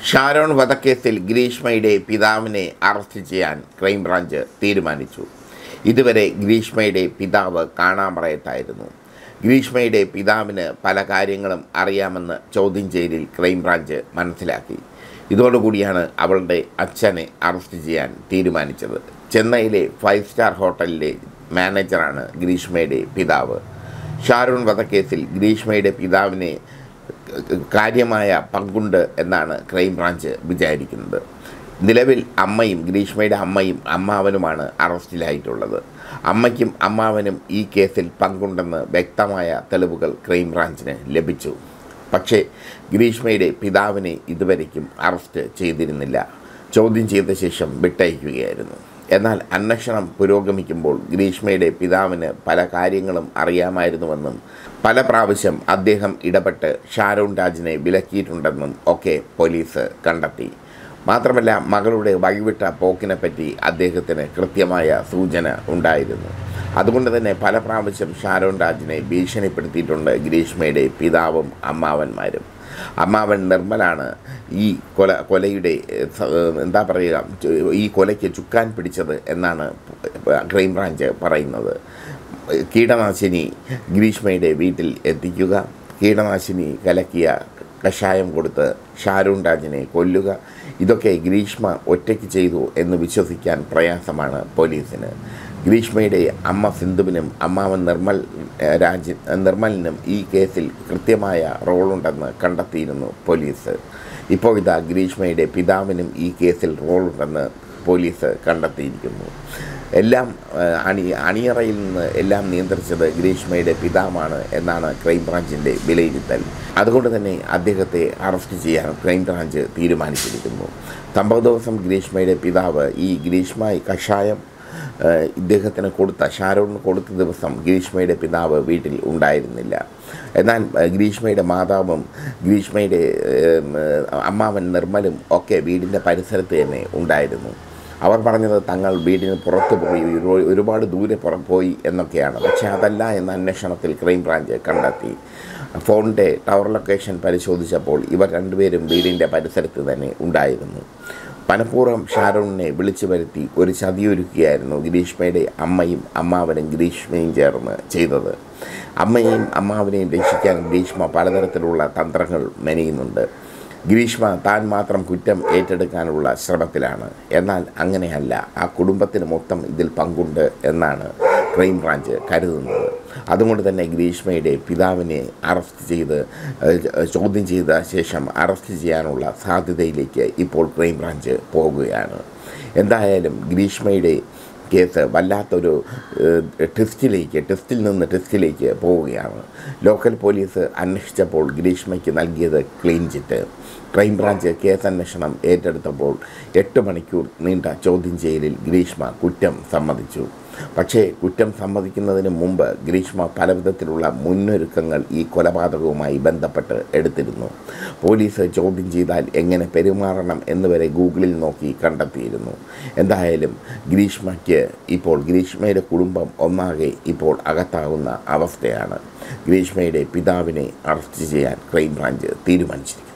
ഷാരോൺ വധക്കേസിൽ ഗ്രീഷ്മയുടെ പിതാവിനെ അറസ്റ്റ് ചെയ്യാൻ ക്രൈംബ്രാഞ്ച് തീരുമാനിച്ചു ഇതുവരെ ഗ്രീഷ്മയുടെ പിതാവ് കാണാമറയത്തായിരുന്നു ഗ്രീഷ്മയുടെ പിതാവിന് പല കാര്യങ്ങളും അറിയാമെന്ന് ചോദ്യം ചെയ്യലിൽ ക്രൈംബ്രാഞ്ച് മനസ്സിലാക്കി ഇതോടുകൂടിയാണ് അവളുടെ അച്ഛനെ അറസ്റ്റ് ചെയ്യാൻ തീരുമാനിച്ചത് ചെന്നൈയിലെ ഫൈവ് സ്റ്റാർ ഹോട്ടലിലെ മാനേജറാണ് ഗ്രീഷ്മയുടെ പിതാവ് ഷാരൂൺ വധക്കേസിൽ ഗ്രീഷ്മയുടെ പിതാവിനെ കാര്യമായ പങ്കുണ്ട് എന്നാണ് ക്രൈംബ്രാഞ്ച് വിചാരിക്കുന്നത് നിലവിൽ അമ്മയും ഗ്രീഷ്മയുടെ അമ്മയും അമ്മാവനുമാണ് അറസ്റ്റിലായിട്ടുള്ളത് അമ്മയ്ക്കും അമ്മാവനും ഈ കേസിൽ പങ്കുണ്ടെന്ന് വ്യക്തമായ തെളിവുകൾ ക്രൈംബ്രാഞ്ചിന് ലഭിച്ചു പക്ഷേ ഗ്രീഷ്മയുടെ പിതാവിനെ ഇതുവരയ്ക്കും അറസ്റ്റ് ചെയ്തിരുന്നില്ല ചോദ്യം ചെയ്ത ശേഷം വിട്ടയക്കുകയായിരുന്നു എന്നാൽ അന്വേഷണം പുരോഗമിക്കുമ്പോൾ ഗ്രീഷ്മയുടെ പിതാവിന് പല കാര്യങ്ങളും അറിയാമായിരുന്നുവെന്നും പല പ്രാവശ്യം അദ്ദേഹം ഇടപെട്ട് ഷാരോൺ രാജിനെ വിലക്കിയിട്ടുണ്ടെന്നും ഒക്കെ പോലീസ് കണ്ടെത്തി മാത്രമല്ല മകളുടെ വഴിവിട്ട പോക്കിനെപ്പറ്റി അദ്ദേഹത്തിന് കൃത്യമായ സൂചന ഉണ്ടായിരുന്നു അതുകൊണ്ട് തന്നെ പല പ്രാവശ്യം ഷാരോൺ രാജിനെ ഭീഷണിപ്പെടുത്തിയിട്ടുണ്ട് ഗ്രീഷ്മയുടെ പിതാവും അമ്മാവന്മാരും അമ്മാവൻ നിർമ്മലാണ് ഈ കൊല കൊലയുടെ ഏഹ്, സ- ഏഹ്, എന്താ പറയുക ചു- ഈ കൊലയ്ക്ക് ചുക്കാൻ പിടിച്ചത് എന്നാണ് ക്രൈംബ്രാഞ്ച് പറയുന്നത് കീടനാശിനി ഗ്രീഷ്മയുടെ വീട്ടിൽ എത്തിക്കുക കീടനാശിനി കലക്കിയ കഷായം കൊടുത്ത് ഷാരൂൺ രാജിനെ കൊല്ലുക ഇതൊക്കെ ഗ്രീഷ്മ ഒറ്റയ്ക്ക് ചെയ്തു എന്ന് വിശ്വസിക്കാൻ പ്രയാസമാണ് പോലീസിന് ഗ്രീഷ്മയുടെ അമ്മ സിന്ധുവിനും അമ്മാവൻ നിർമ്മൽ ഏഹ്, രാജ് നിർമ്മലിനും ഈ കേസിൽ കൃത്യമായ റോളുണ്ടെന്ന് കണ്ടെത്തിയിരുന്നു പോലീസ് ഇപ്പോൾ ഇതാ ഗ്രീഷ്മയുടെ പിതാവിനും ഈ കേസിൽ റോളുണ്ടെന്ന് പോലീസ് കണ്ടെത്തിയിരിക്കുന്നു എല്ലാം ഏഹ്, അണി അണിയറയിൽ നിന്ന് എല്ലാം നിയന്ത്രിച്ചത് ഗ്രീഷ്മയുടെ പിതാവാണ് എന്നാണ് ക്രൈംബ്രാഞ്ചിൻ്റെ വിലയിരുത്തൽ അതുകൊണ്ട് തന്നെ അദ്ദേഹത്തെ അറസ്റ്റ് ചെയ്യാൻ ക്രൈംബ്രാഞ്ച് തീരുമാനിച്ചിരിക്കുന്നു സംഭവ ദിവസം ഗ്രീഷ്മയുടെ പിതാവ് ഈ ഗ്രീഷ്മ കഷായം ഏഹ്, ഇദ്ദേഹത്തിന് കൊടുത്ത ഷാരോണിന് കൊടുത്ത ദിവസം ഗ്രീഷ്മയുടെ പിതാവ് വീട്ടിൽ ഉണ്ടായിരുന്നില്ല എന്നാൽ ഏഹ്, ഗ്രീഷ്മയുടെ മാതാവും ഗ്രീഷ്മയുടെ ഏഹ്, ഏഹ്, അമ്മാവൻ നിർമ്മലും ഒക്കെ വീടിൻ്റെ പരിസരത്ത് തന്നെ ഉണ്ടായിരുന്നു അവർ പറഞ്ഞത് തങ്ങൾ വീടിന് പുറത്ത് പോയി ഒരു- ഒരുപാട് ദൂരെ പുറം പോയി എന്നൊക്കെയാണ് പക്ഷേ അതല്ല എന്ന അന്വേഷണത്തിൽ ക്രൈംബ്രാഞ്ച് കണ്ടെത്തി ഫോണിൻ്റെ ടവർ ലൊക്കേഷൻ പരിശോധിച്ചപ്പോൾ ഇവർ രണ്ടുപേരും വീടിൻ്റെ പരിസരത്ത് തന്നെ ഉണ്ടായിരുന്നു മനഃപൂർവ്വം ഷാരോണിനെ വിളിച്ചു വരുത്തി ഒരു ചതിയൊരുക്കുകയായിരുന്നു ഗ്രീഷ്മയുടെ അമ്മയും അമ്മാവനും ഗ്രീഷ്മയും ചേർന്ന് ചെയ്തത് അമ്മയെയും അമ്മാവനെയും രക്ഷിക്കാൻ ഗ്രീഷ്മ പലതരത്തിലുള്ള തന്ത്രങ്ങൾ മെനയുന്നുണ്ട് ഗ്രീഷ്മ താൻ മാത്രം കുറ്റം ഏറ്റെടുക്കാനുള്ള ശ്രമത്തിലാണ് എന്നാൽ അങ്ങനെയല്ല ആ കുടുംബത്തിന് മൊത്തം ഇതിൽ പങ്കുണ്ട് എന്നാണ് ക്രൈംബ്രാഞ്ച് കരുതുന്നത് അതുകൊണ്ട് തന്നെ ഗ്രീഷ്മയുടെ പിതാവിനെ അറസ്റ്റ് ചെയ്ത് ഏഹ്, ചോദ്യം ചെയ്ത ശേഷം അറസ്റ്റ് ചെയ്യാനുള്ള സാധ്യതയിലേക്ക് ഇപ്പോൾ ക്രൈംബ്രാഞ്ച് പോകുകയാണ് എന്തായാലും ഗ്രീഷ്മയുടെ കേസ് വല്ലാത്തൊരു ഏഹ്, ടെസ്റ്റിലേക്ക് ടെസ്റ്റിൽ നിന്ന് ടെസ്റ്റിലേക്ക് പോവുകയാണ് ലോക്കൽ പോലീസ് അന്വേഷിച്ചപ്പോൾ ഗ്രീഷ്മയ്ക്ക് നൽകിയത് ക്ലീൻ ചിറ്റ് ക്രൈംബ്രാഞ്ച് കേസ് അന്വേഷണം ഏറ്റെടുത്തപ്പോൾ എട്ട് മണിക്കൂർ നീണ്ട ചോദ്യം ചെയ്യലിൽ ഗ്രീഷ്മ കുറ്റം സമ്മതിച്ചു പക്ഷേ കുറ്റം സമ്മതിക്കുന്നതിന് മുമ്പ് ഗ്രീഷ്മ പലവിധത്തിലുള്ള മുന്നൊരുക്കങ്ങൾ ഈ കൊലപാതകവുമായി ബന്ധപ്പെട്ട് എടുത്തിരുന്നു പോലീസ് ചോദ്യം ചെയ്താൽ എങ്ങനെ പെരുമാറണം എന്നുവരെ ഗൂഗിളിൽ നോക്കി കണ്ടെത്തിയിരുന്നു എന്തായാലും ഗ്രീഷ്മയ്ക്ക് ഇപ്പോൾ ഗ്രീഷ്മയുടെ കുടുംബം ഒന്നാകെ ഇപ്പോൾ അകത്താകുന്ന അവസ്ഥയാണ് ഗ്രീഷ്മയുടെ പിതാവിനെ അറസ്റ്റ് ചെയ്യാൻ ക്രൈംബ്രാഞ്ച് തീരുമാനിച്ചിരിക്കുന്നത്